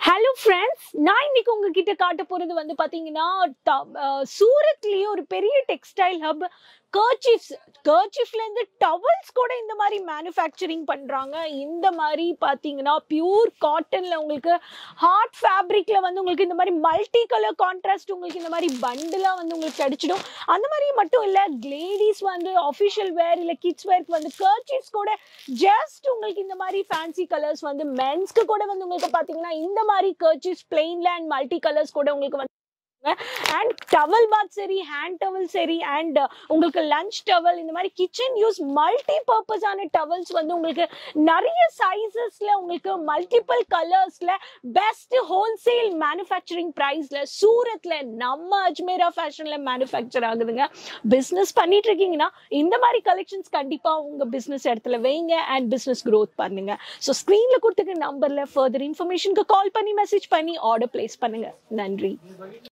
hello friends நான் இன்னைக்கு உங்ககிட்ட காட்ட போறது வந்து பாத்தீங்கன்னா த- அஹ் சூரத்லயே ஒரு பெரிய டெக்ஸ்டைல் ஹப் கர்ச்சிஃப்ஸ் கர்ச்சிஃப்ல இருந்து டவல்ஸ் கூட இந்த மாதிரி மேனுஃபேக்சரிங் பண்றாங்க இந்த மாதிரி பாத்தீங்கன்னா பியூர் காட்டன்ல உங்களுக்கு ஹார்ட் ஃபேப்ரிக்ல வந்து உங்களுக்கு இந்த மாதிரி மல்டி கலர் கான்ட்ராஸ்ட் உங்களுக்கு இந்த மாதிரி பண்டிலா வந்து உங்களுக்கு கிடைச்சிடும் அந்த மாதிரி மட்டும் இல்ல லேடிஸ் வந்து அஃபிஷியல் வேர் இல்ல கிட்ஸ் வேர்க்கு வந்து கர்ச்சிஃப்ஸ் கூட ஜஸ்ட் உங்களுக்கு இந்த மாதிரி ஃபேன்சி கலர்ஸ் வந்து மென்ஸ்க்கு கூட வந்து உங்களுக்கு பாத்தீங்கன்னா இந்த மாதிரி கர்ச்சிஸ் பிளெயின்ல அண்ட் மல்டி கலர்ஸ் கூட உங்களுக்கு வந்து அண்ட் டவல் பாத் சரி ஹேண்ட் டவல் சரி அண்ட் உங்களுக்கு லஞ்ச் டவல் இந்த மாதிரி கிச்சன் யூஸ் மல்டி பர்பஸான டவல்ஸ் வந்து உங்களுக்கு நிறைய சைஸஸ்ல உங்களுக்கு மல்டிபிள் கலர்ஸ்ல பெஸ்ட் ஹோல்சேல் மேனுஃபேக்சரிங் பிரைஸ்ல சூரத்ல நம்ம அஜ்மேரா ஃபேஷன்ல மேனுஃபேக்சர் ஆகுதுங்க பிசினஸ் பண்ணிட்டு இருக்கீங்கன்னா இந்த மாதிரி கலெக்ஷன்ஸ் கண்டிப்பா உங்க பிசினஸ் இடத்துல வைங்க அண்ட் பிசினஸ் growth பண்ணுங்க ஸோ ஸ்க்ரீன்ல கொடுத்துருக்க நம்பர்ல ஃபர்தர் இன்ஃபர்மேஷனுக்கு கால் பண்ணி மெசேஜ் பண்ணி ஆர்டர் பிளேஸ் பண்ணுங்க நன்றி